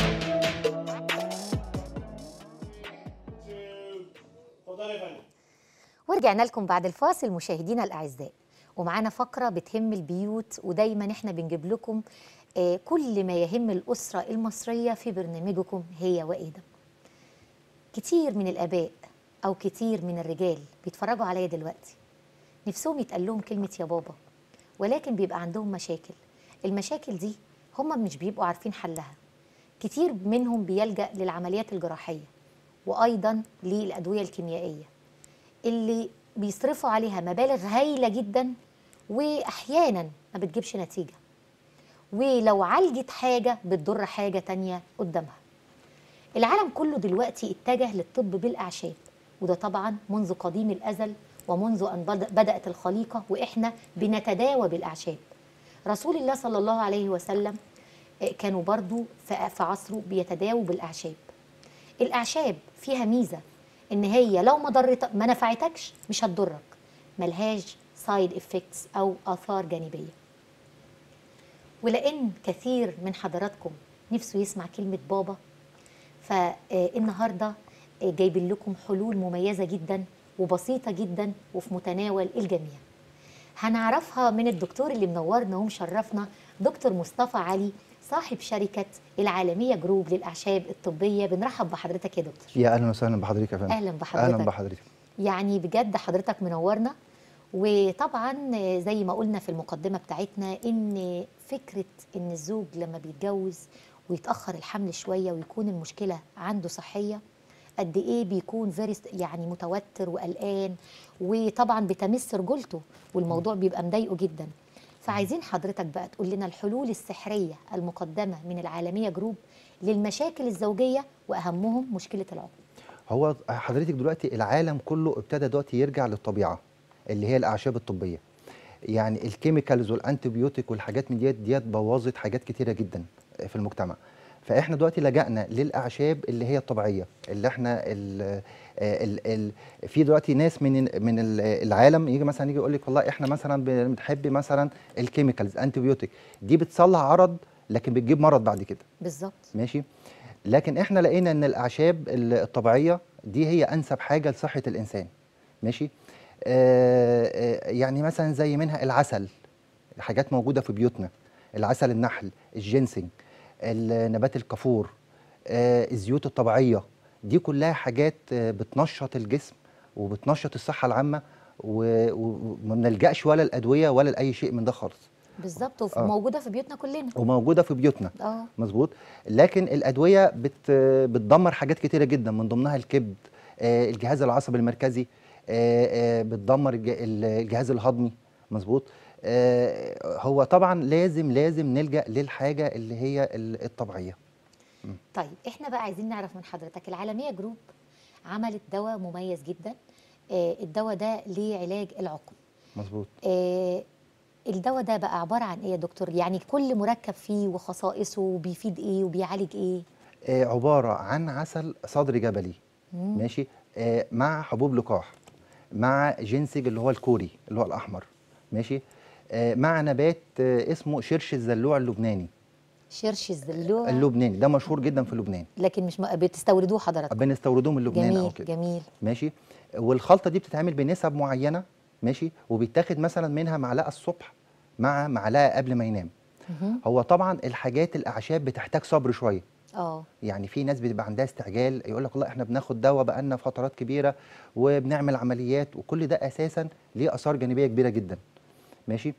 اتفضلي يا فندم ورجعنا لكم بعد الفاصل مشاهدينا الاعزاء ومعانا فقره بتهم البيوت ودايما احنا بنجيب لكم آه، كل ما يهم الاسره المصريه في برنامجكم هي وادم كتير من الاباء او كتير من الرجال بيتفرجوا عليا دلوقتي نفسهم يتقال لهم كلمه يا بابا ولكن بيبقى عندهم مشاكل المشاكل دي هم مش بيبقوا عارفين حلها كتير منهم بيلجأ للعمليات الجراحيه وايضا للادويه الكيميائيه اللي بيصرفوا عليها مبالغ هايله جدا واحيانا ما بتجيبش نتيجه ولو عالجت حاجه بتضر حاجه تانية قدامها العالم كله دلوقتي اتجه للطب بالاعشاب وده طبعا منذ قديم الازل ومنذ ان بد- بدات الخليقه واحنا بنتداوى بالاعشاب رسول الله صلى الله عليه وسلم آه، كانوا برضو في في عصره بيتداووا بالاعشاب الاعشاب فيها ميزه ان هي لو ما ضرت ما نفعتكش مش هتضرك ملهاش سايد افكتس او اثار جانبيه ولان كثير من حضراتكم نفسه يسمع كلمه بابا فالنهارده جايبين لكم حلول مميزه جدا وبسيطه جدا وفي متناول الجميع هنعرفها من الدكتور اللي منورنا ومشرفنا دكتور مصطفى علي صاحب شركه العالميه جروب للاعشاب الطبيه بنرحب بحضرتك يا دكتور يا اهلا وسهلا بحضرتك يا فندم أهلاً بحضرتك. اهلا بحضرتك يعني بجد حضرتك منورنا وطبعا زي ما قلنا في المقدمه بتاعتنا ان فكره ان الزوج لما بيتجوز ويتاخر الحمل شويه ويكون المشكله عنده صحيه قد ايه بيكون فيري يعني متوتر وقلقان وطبعا بتمس رجولته والموضوع بيبقى مضايقه جدا فعايزين حضرتك بقى تقول لنا الحلول السحريه المقدمه من العالميه جروب للمشاكل الزوجيه واهمهم مشكله العقم هو حضرتك دلوقتي العالم كله ابتدى دلوقتي يرجع للطبيعه اللي هي الاعشاب الطبيه يعني الكيميكالز والانتيبيوتيك والحاجات من ديت ديت بوظت حاجات كتيره جدا في المجتمع فاحنا دلوقتي لجأنا للاعشاب اللي هي الطبيعيه اللي احنا ال ال ال في دلوقتي ناس من من ال- العالم يجي مثلا يجي يقول لك والله احنا مثلا بنحب مثلا الكيميكالز انتيبيوتيك دي بتصلح عرض لكن بتجيب مرض بعد كده بالظبط ماشي لكن احنا لقينا ان الاعشاب ال- الطبيعيه دي هي انسب حاجه لصحه الانسان ماشي آه آه، يعني مثلا زي منها العسل حاجات موجوده في بيوتنا العسل النحل الجنسنج ال- نبات الكافور آه الزيوت الطبيعيه دي كلها حاجات آه، بتنشط الجسم وبتنشط الصحه العامه و- و- وما بنلجاش ولا الادويه ولا لاي شيء من ده خالص بالظبط آه. وموجوده في بيوتنا كلنا وموجوده في بيوتنا اه مظبوط لكن الادويه بت بتدمر حاجات كتيره جدا من ضمنها الكبد آه، الجهاز العصبي المركزي آه، آه، بتدمر الج- الجهاز الهضمي مظبوط آه، هو طبعا لازم لازم نلجا للحاجه اللي هي ال- الطبيعيه طيب احنا بقى عايزين نعرف من حضرتك العالميه جروب عملت دواء مميز جدا آه الدواء ده لعلاج العقم مظبوط آه الدواء ده بقى عباره عن ايه يا دكتور يعني كل مركب فيه وخصائصه وبيفيد ايه وبيعالج ايه آه، عباره عن عسل صدر جبلي ماشي آه، مع حبوب لقاح مع جنسج اللي هو الكوري اللي هو الاحمر ماشي آه، مع نبات آه، اسمه شرش الزلوع اللبناني شرش الزلوع اللبناني ده مشهور جدا في لبنان لكن مش م- بتستوردوه حضرتك بنستوردوه من لبنان او جميل كده جميل ماشي والخلطه دي بتتعمل بنسب معينه ماشي وبيتاخد مثلا منها معلقه الصبح مع معلقه قبل ما ينام مهم. هو طبعا الحاجات الاعشاب بتحتاج صبر شويه اه يعني في ناس بتبقى عندها استعجال يقول لك والله احنا بناخد دواء بقالنا فترات كبيره وبنعمل عمليات وكل ده اساسا ليه اثار جانبيه كبيره جدا ماشي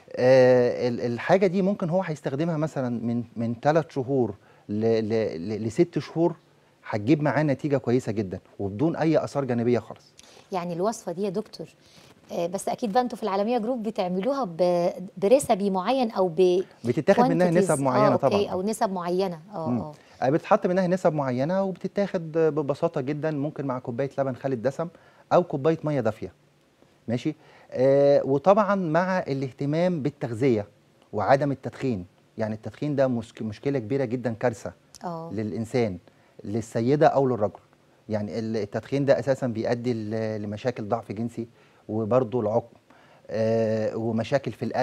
آه ال- الحاجه دي ممكن هو هيستخدمها مثلا من من ثلاث شهور ل- ل- ل- لست شهور هتجيب معاه نتيجه كويسه جدا وبدون اي اثار جانبيه خالص يعني الوصفه دي يا دكتور آه بس اكيد بقى انتوا في العالميه جروب بتعملوها ب- بريسبي معين او ب بتتاخد منها quantities. نسب معينه آه طبعا أوكي او نسب معينه اه مم. اه آه، بتتحط منها نسب معينه وبتتاخد ببساطه جدا ممكن مع كوبايه لبن خالي الدسم او كوبايه ميه دافيه ماشي آه وطبعا مع الاهتمام بالتغذيه وعدم التدخين يعني التدخين ده مشك- مشكله كبيره جدا كارثه اه للانسان للسيده او للرجل يعني ال- التدخين ده اساسا بيؤدي ل- لمشاكل ضعف جنسي وبرضه العقم آه ومشاكل في القلب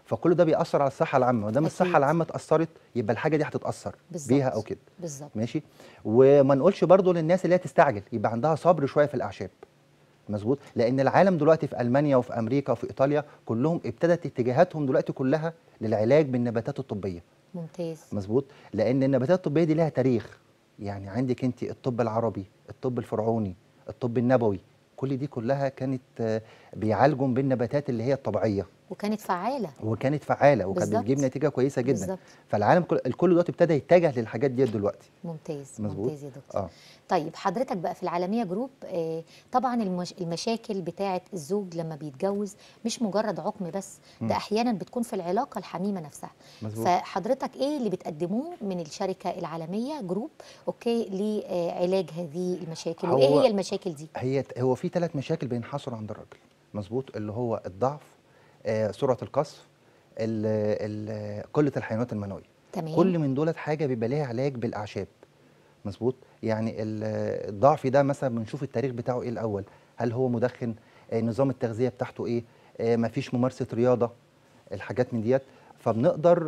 فكل ده بيأثر على الصحه العامه ما دام أكيد. الصحه العامه اتأثرت يبقى الحاجه دي هتتأثر بالظبط. بيها او كده بالظبط ماشي وما نقولش برضو للناس اللي هي تستعجل يبقى عندها صبر شويه في الاعشاب مظبوط لان العالم دلوقتي في المانيا وفي امريكا وفي ايطاليا كلهم ابتدت اتجاهاتهم دلوقتي كلها للعلاج بالنباتات الطبيه ممتاز مظبوط لان النباتات الطبيه دي لها تاريخ يعني عندك انت الطب العربي الطب الفرعوني الطب النبوي كل دي كلها كانت آه، بيعالجوا بالنباتات اللي هي الطبيعيه وكانت فعاله وكانت فعاله وكانت بالظبط. بتجيب نتيجه كويسه جدا بالظبط. فالعالم كل الكل دلوقتي ابتدى يتجه للحاجات دي دلوقتي ممتاز مظبوط. ممتاز يا دكتور اه طيب حضرتك بقى في العالمية جروب آه طبعا المش المشاكل بتاعة الزوج لما بيتجوز مش مجرد عقم بس ده أحيانا بتكون في العلاقة الحميمة نفسها مظبوط. فحضرتك إيه اللي بتقدموه من الشركة العالمية جروب أوكي لعلاج هذه المشاكل وإيه هو- هي المشاكل دي؟ هي هو في ثلاث مشاكل بينحصروا عند الراجل مظبوط اللي هو الضعف آه، سرعه القصف ال- ال- قله الحيوانات المنويه تمام كل من دولت حاجه بيبقى ليها علاج بالاعشاب مظبوط يعني ال- الضعف ده مثلا بنشوف التاريخ بتاعه ايه الاول هل هو مدخن آه، نظام التغذيه بتاعته ايه آه، مفيش ممارسه رياضه الحاجات من ديت فبنقدر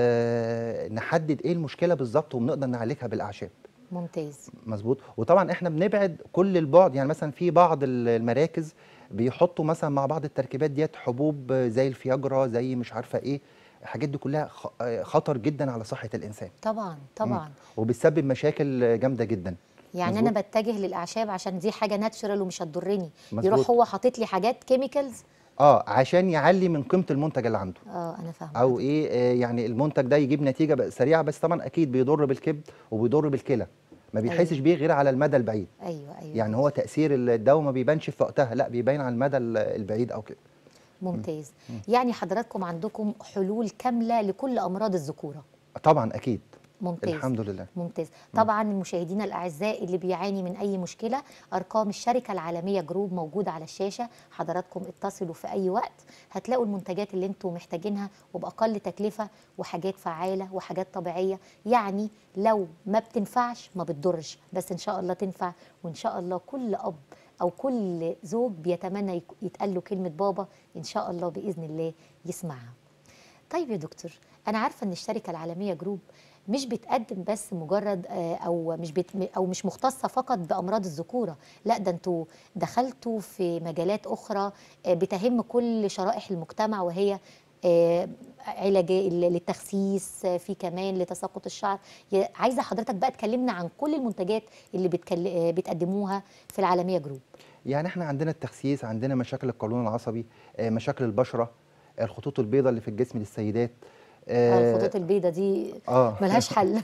آه، نحدد ايه المشكله بالظبط وبنقدر نعالجها بالاعشاب ممتاز مظبوط وطبعا احنا بنبعد كل البعد يعني مثلا في بعض ال- المراكز بيحطوا مثلا مع بعض التركيبات ديت حبوب زي الفياجرا زي مش عارفه ايه الحاجات دي كلها خ- آه، خطر جدا على صحه الانسان طبعا طبعا وبتسبب مشاكل جامده جدا يعني مظبوط. انا بتجه للاعشاب عشان دي حاجه ناتشرال ومش هتضرني مظبوط. يروح هو حاطط لي حاجات كيميكالز اه عشان يعلي من قيمه المنتج اللي عنده اه انا فاهمه او ايه آه، يعني المنتج ده يجيب نتيجه بقى سريعه بس طبعا اكيد بيضر بالكبد وبيضر بالكلى ما بيحسش أيوة. بيه غير على المدى البعيد ايوه ايوه يعني هو تاثير الدواء ما بيبانش في وقتها لا بيبين على المدى ال- البعيد او كده ممتاز يعني حضراتكم عندكم حلول كامله لكل امراض الذكوره طبعا اكيد ممتاز الحمد لله ممتاز طبعا المشاهدين الاعزاء اللي بيعاني من اي مشكله ارقام الشركه العالميه جروب موجوده على الشاشه حضراتكم اتصلوا في اي وقت هتلاقوا المنتجات اللي انتم محتاجينها وباقل تكلفه وحاجات فعاله وحاجات طبيعيه يعني لو ما بتنفعش ما بتضرش بس ان شاء الله تنفع وان شاء الله كل اب او كل زوج بيتمنى يك- يتقال له كلمه بابا ان شاء الله باذن الله يسمعها طيب يا دكتور انا عارفه ان الشركه العالميه جروب مش بتقدم بس مجرد آه، او مش بت او مش مختصه فقط بامراض الذكوره لا ده انتوا دخلتوا في مجالات اخرى آه، بتهم كل شرائح المجتمع وهي آه، علاج ال- للتخسيس آه، في كمان لتساقط الشعر يا- عايزه حضرتك بقى تكلمنا عن كل المنتجات اللي بتكل... آه، بتقدموها في العالميه جروب يعني احنا عندنا التخسيس عندنا مشاكل القولون العصبي آه، مشاكل البشره الخطوط البيضاء اللي في الجسم للسيدات آه، آه، الخطوط البيضاء دي اه ملهاش حل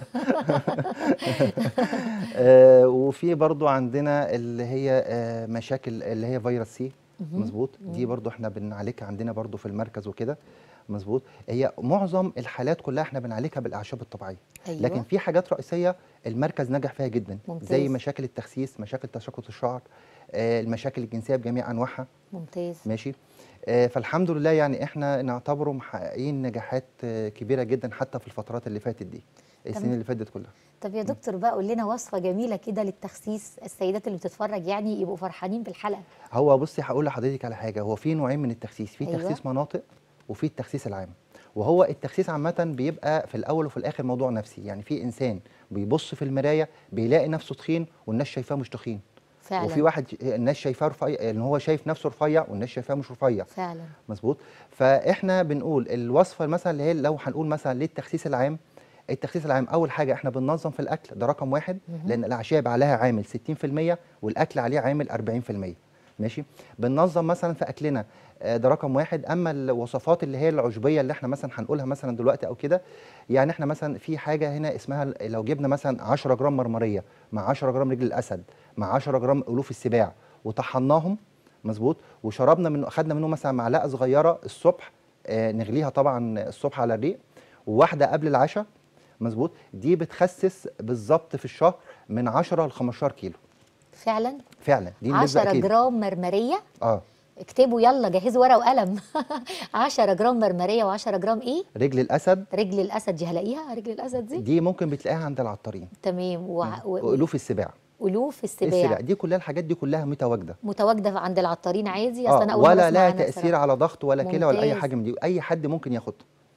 آه، وفي برضو عندنا اللي هي آه، مشاكل اللي هي فيروس سي مظبوط دي برضو احنا بنعالجها عندنا برضو في المركز وكده مظبوط هي معظم الحالات كلها احنا بنعالجها بالاعشاب الطبيعيه أيوة. لكن في حاجات رئيسيه المركز نجح فيها جدا ممتاز. زي مشاكل التخسيس مشاكل تساقط الشعر آه، المشاكل الجنسيه بجميع انواعها ممتاز ماشي آه، فالحمد لله يعني احنا نعتبره محققين نجاحات آه، كبيره جدا حتى في الفترات اللي فاتت دي السنين اللي فاتت كلها طب يا دكتور بقى قول لنا وصفه جميله كده للتخسيس السيدات اللي بتتفرج يعني يبقوا فرحانين بالحلقه هو بصي هقول لحضرتك على حاجه هو في نوعين من التخسيس في أيوة. تخسيس مناطق وفي التخسيس العام وهو التخسيس عامه بيبقى في الاول وفي الاخر موضوع نفسي يعني في انسان بيبص في المرايه بيلاقي نفسه تخين والناس شايفاه مش تخين فعلا وفي واحد الناس شايفاه رفيع ان هو شايف نفسه رفيع والناس شايفاه مش رفيع فعلا مظبوط فاحنا بنقول الوصفه مثلا اللي هي لو هنقول مثلا للتخسيس العام التخسيس العام اول حاجه احنا بننظم في الاكل ده رقم واحد لان الاعشاب عليها عامل 60% والاكل عليه عامل 40% ماشي بننظم مثلا في اكلنا آه، ده رقم واحد اما الوصفات اللي هي العشبيه اللي احنا مثلا هنقولها مثلا دلوقتي او كده يعني احنا مثلا في حاجه هنا اسمها لو جبنا مثلا 10 جرام مرمريه مع 10 جرام رجل الاسد مع 10 جرام الوف السباع وطحناهم مظبوط وشربنا منه خدنا منه مثلا معلقه صغيره الصبح آه نغليها طبعا الصبح على الريق وواحده قبل العشاء مظبوط دي بتخسس بالظبط في الشهر من 10 ل 15 كيلو فعلا فعلا دي النسبه 10 اكيد جرام مرمريه اه اكتبوا يلا جهزوا ورقه وقلم 10 جرام مرمريه و10 جرام ايه رجل الاسد رجل الاسد دي هلاقيها رجل الاسد دي دي ممكن بتلاقيها عند العطارين تمام و... و... والوف السباع الوف السباع, السباع دي كلها الحاجات دي كلها متواجده متواجده عند العطارين عادي اصل انا اه اول مرة ولا أسمع لها عنها تاثير بصراحة. على ضغط ولا كلى ولا اي ممتاز. حاجه من دي اي حد ممكن ياخدها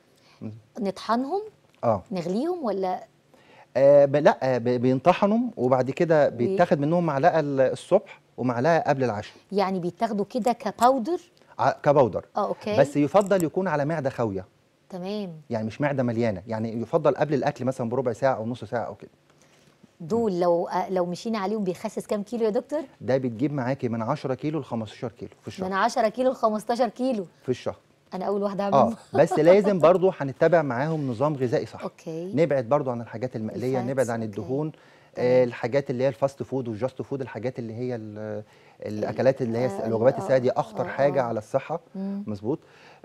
نطحنهم اه نغليهم ولا آه ب- لا آه، ب- بينطحنوا وبعد كده بيتاخد منهم معلقه ال- الصبح ومعلقه قبل العشاء يعني بيتاخدوا كده كباودر ع- كبودر اه اوكي بس يفضل يكون على معده خاويه تمام يعني مش معده مليانه يعني يفضل قبل الاكل مثلا بربع ساعه او نص ساعه او كده دول لو آه، لو مشينا عليهم بيخسس كام كيلو يا دكتور ده بتجيب معاكي من 10 كيلو ل 15 كيلو في الشهر من 10 كيلو ل 15 كيلو في الشهر انا اول واحده اه اعمل بس لازم برضو هنتبع معاهم نظام غذائي صح اوكي نبعد برضو عن الحاجات المقليه الفاتس، نبعد عن أوكي. الدهون تمام. آه الحاجات اللي هي الفاست فود والجاست فود الحاجات اللي هي ال- الاكلات اللي هي آه، الوجبات آه، السريعه دي آه، اخطر آه، حاجه آه. على الصحه مم. مظبوط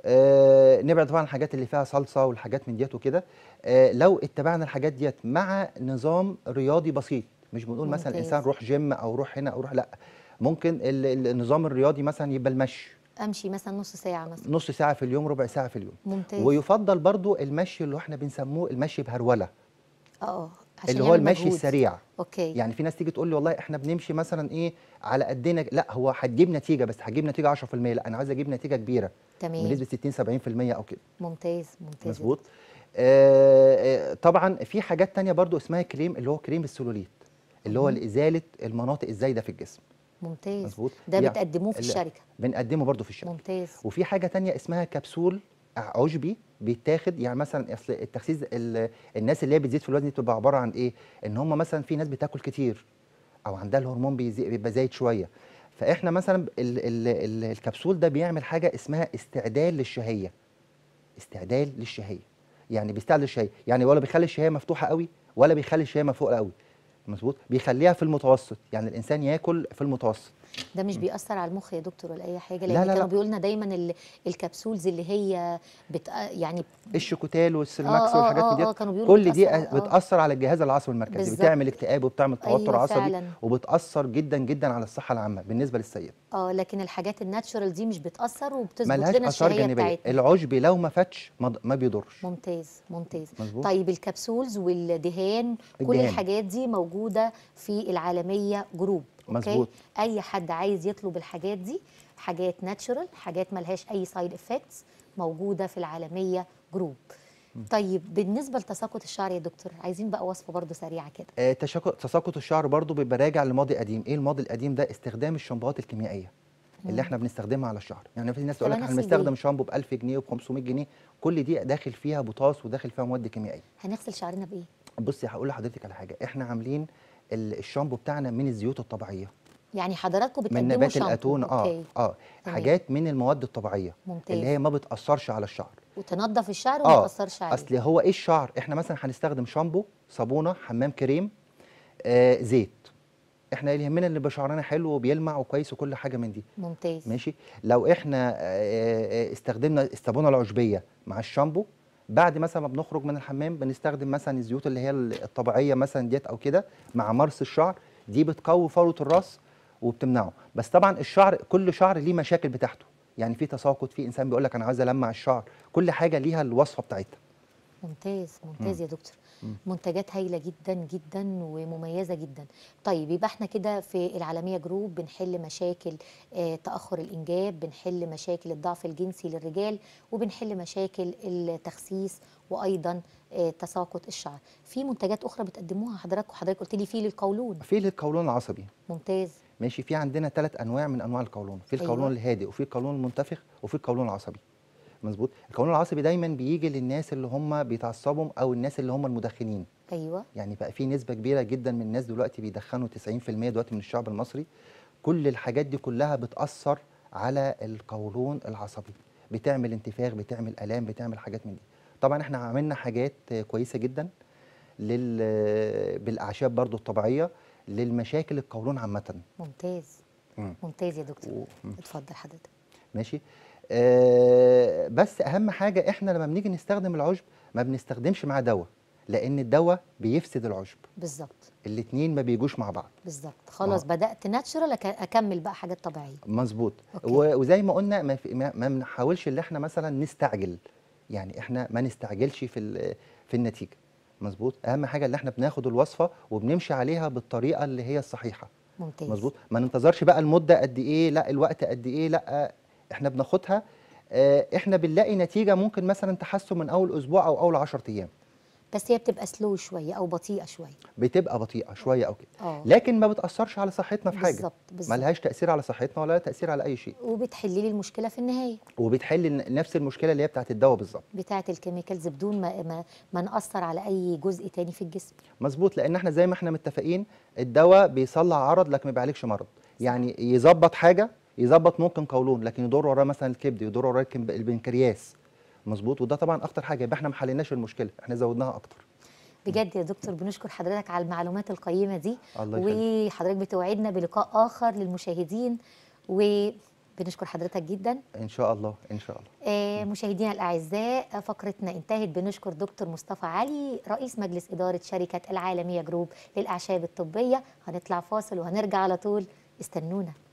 آه نبعد طبعا عن الحاجات اللي فيها صلصه والحاجات من ديت وكده آه لو اتبعنا الحاجات ديت مع نظام رياضي بسيط مش بنقول مثلا ممتاز. الانسان روح جيم او روح هنا او روح لا ممكن ال- ال- النظام الرياضي مثلا يبقى المشي امشي مثلا نص ساعه مثلا نص ساعه في اليوم ربع ساعه في اليوم ممتاز ويفضل برضو المشي اللي احنا بنسموه المشي بهروله اه عشان اللي هو يعمل المشي مجهود. السريع اوكي يعني في ناس تيجي تقول لي والله احنا بنمشي مثلا ايه على قدنا لا هو هتجيب نتيجه بس هتجيب نتيجه 10% لا انا عايز اجيب نتيجه كبيره تمام بنسبه 60 70% او كده ممتاز ممتاز مظبوط آه آه، طبعا في حاجات تانية برضو اسمها كريم اللي هو كريم السلوليت اللي هو مهم. لازاله المناطق الزايده في الجسم ممتاز مظبوط ده يعني بتقدموه في ال- الشركه بنقدمه برضو في الشركه ممتاز وفي حاجه تانية اسمها كبسول عشبي بيتاخد يعني مثلا اصل التخسيس ال- الناس اللي هي بتزيد في الوزن دي بتبقى عباره عن ايه ان هم مثلا في ناس بتاكل كتير او عندها الهرمون بيزي- بيبقى زايد شويه فاحنا مثلا ال ال ال الكبسول ده بيعمل حاجه اسمها استعدال للشهيه استعدال للشهيه يعني بيستعدل للشهيه يعني ولا بيخلي الشهيه مفتوحه قوي ولا بيخلي الشهيه مفوقه قوي مظبوط بيخليها في المتوسط يعني الانسان ياكل في المتوسط ده مش بيأثر على المخ يا دكتور ولا اي حاجه لا، لان لا، كانوا لا. بيقولوا لنا دايما ال- الكبسولز اللي هي بت يعني الشوكوتال والسلماكس آه، والحاجات آه، من آه، ديت كانوا بيقولوا كل دي بتأثر- آه. بتاثر على الجهاز العصبي المركزي بالظبط. بتعمل اكتئاب وبتعمل توتر أيوة عصبي فعلاً. وبتاثر جدا جدا على الصحه العامه بالنسبه للسيد اه لكن الحاجات الناتشورال دي مش بتأثر وبتظبط ملهاش لنا اثار الشهيه جانبيه بتاعتنا العشب لو ما فاتش ما ما بيضرش ممتاز ممتاز مظبوط. طيب الكبسولز والدهان كل الدهان. الحاجات دي موجوده في العالميه جروب أوكي؟ مظبوط. اي حد عايز يطلب الحاجات دي حاجات ناتشورال حاجات ملهاش اي سايد افكتس موجوده في العالميه جروب طيب بالنسبه لتساقط الشعر يا دكتور عايزين بقى وصفه برضو سريعه كده آه، تشاك- تساقط الشعر برضو بيبقى راجع لماضي قديم ايه الماضي القديم ده استخدام الشامبوهات الكيميائيه اللي احنا بنستخدمها على الشعر يعني في ناس تقول لك كمان احنا السلبية. بنستخدم شامبو ب 1000 جنيه وب 500 جنيه كل دي داخل فيها بوتاس وداخل فيها مواد كيميائيه هنغسل شعرنا بايه بصي هقول لحضرتك على حاجه احنا عاملين ال- الشامبو بتاعنا من الزيوت الطبيعيه يعني حضراتكم من بتقدموا نبات شامبو الاتون اه أوكي. اه تمام. حاجات من المواد الطبيعيه ممتاز. اللي هي ما بتاثرش على الشعر وتنظف الشعر وما اه تاثرش عليه اصل هو ايه الشعر احنا مثلا هنستخدم شامبو صابونه حمام كريم آه زيت احنا اللي يهمنا اللي يبقى شعرنا حلو وبيلمع وكويس وكل حاجه من دي ممتاز ماشي لو احنا آه، آه، استخدمنا الصابونه العشبيه مع الشامبو بعد مثلا ما بنخرج من الحمام بنستخدم مثلا الزيوت اللي هي الطبيعيه مثلا ديت او كده مع مرس الشعر دي بتقوي فروه الراس وبتمنعه بس طبعا الشعر كل شعر ليه مشاكل بتاعته يعني في تساقط في انسان بيقول لك انا عايز المع الشعر كل حاجه ليها الوصفه بتاعتها ممتاز ممتاز يا دكتور منتجات هايله جدا جدا ومميزه جدا طيب يبقى احنا كده في العالميه جروب بنحل مشاكل آه تاخر الانجاب بنحل مشاكل الضعف الجنسي للرجال وبنحل مشاكل التخسيس وايضا آه تساقط الشعر في منتجات اخرى بتقدموها حضرتك وحضرتك قلت لي في للقولون في القولون العصبي ممتاز ماشي في عندنا ثلاث انواع من انواع القولون في القولون أيوة. الهادئ وفي القولون المنتفخ وفي القولون العصبي مظبوط القولون العصبي دايما بيجي للناس اللي هم بيتعصبوا او الناس اللي هم المدخنين ايوه يعني بقى في نسبه كبيره جدا من الناس دلوقتي بيدخنوا 90% دلوقتي من الشعب المصري كل الحاجات دي كلها بتاثر على القولون العصبي بتعمل انتفاخ بتعمل الام بتعمل حاجات من دي طبعا احنا عملنا حاجات كويسه جدا لل بالاعشاب برضو الطبيعيه للمشاكل القولون عامه ممتاز مم. ممتاز يا دكتور و- مم. اتفضل حضرتك ماشي آه بس اهم حاجه احنا لما بنيجي نستخدم العشب ما بنستخدمش معاه دواء لان الدواء بيفسد العشب بالظبط الاتنين ما بيجوش مع بعض بالظبط خلاص بدات ناتشورال اكمل بقى حاجات طبيعيه مظبوط أوكي. و- وزي ما قلنا ما, في ما, ما بنحاولش ان احنا مثلا نستعجل يعني احنا ما نستعجلش في ال- في النتيجه مظبوط اهم حاجه اللي احنا بناخد الوصفه وبنمشي عليها بالطريقه اللي هي الصحيحه ممتاز مظبوط ما ننتظرش بقى المده قد ايه لا الوقت قد ايه لا احنا بناخدها آه، احنا بنلاقي نتيجه ممكن مثلا تحسن من اول اسبوع او اول 10 ايام بس هي بتبقى سلو شويه او بطيئه شويه بتبقى بطيئه شويه او كده اه لكن ما بتاثرش على صحتنا في حاجه بالظبط ما بالظبط لهاش تاثير على صحتنا ولا لها تاثير على اي شيء وبتحل لي المشكله في النهايه وبتحل ن- نفس المشكله اللي هي بتاعت الدواء بالظبط بتاعه الكيميكالز بدون ما ما, ما ناثر على اي جزء تاني في الجسم مظبوط لان احنا زي ما احنا متفقين الدواء بيصلح عرض لكن ما بيعالجش مرض يعني يظبط حاجه يظبط ممكن قولون لكن يضر وراه مثلا الكبد يضر وراه الكم- البنكرياس مظبوط وده طبعا اخطر حاجه يبقى احنا ما حليناش المشكله احنا زودناها اكتر بجد يا دكتور بنشكر حضرتك على المعلومات القيمه دي الله يخليك وحضرتك بتوعدنا بلقاء اخر للمشاهدين وبنشكر حضرتك جدا ان شاء الله ان شاء الله آه، مشاهدينا الاعزاء فقرتنا انتهت بنشكر دكتور مصطفى علي رئيس مجلس اداره شركه العالميه جروب للاعشاب الطبيه هنطلع فاصل وهنرجع على طول استنونا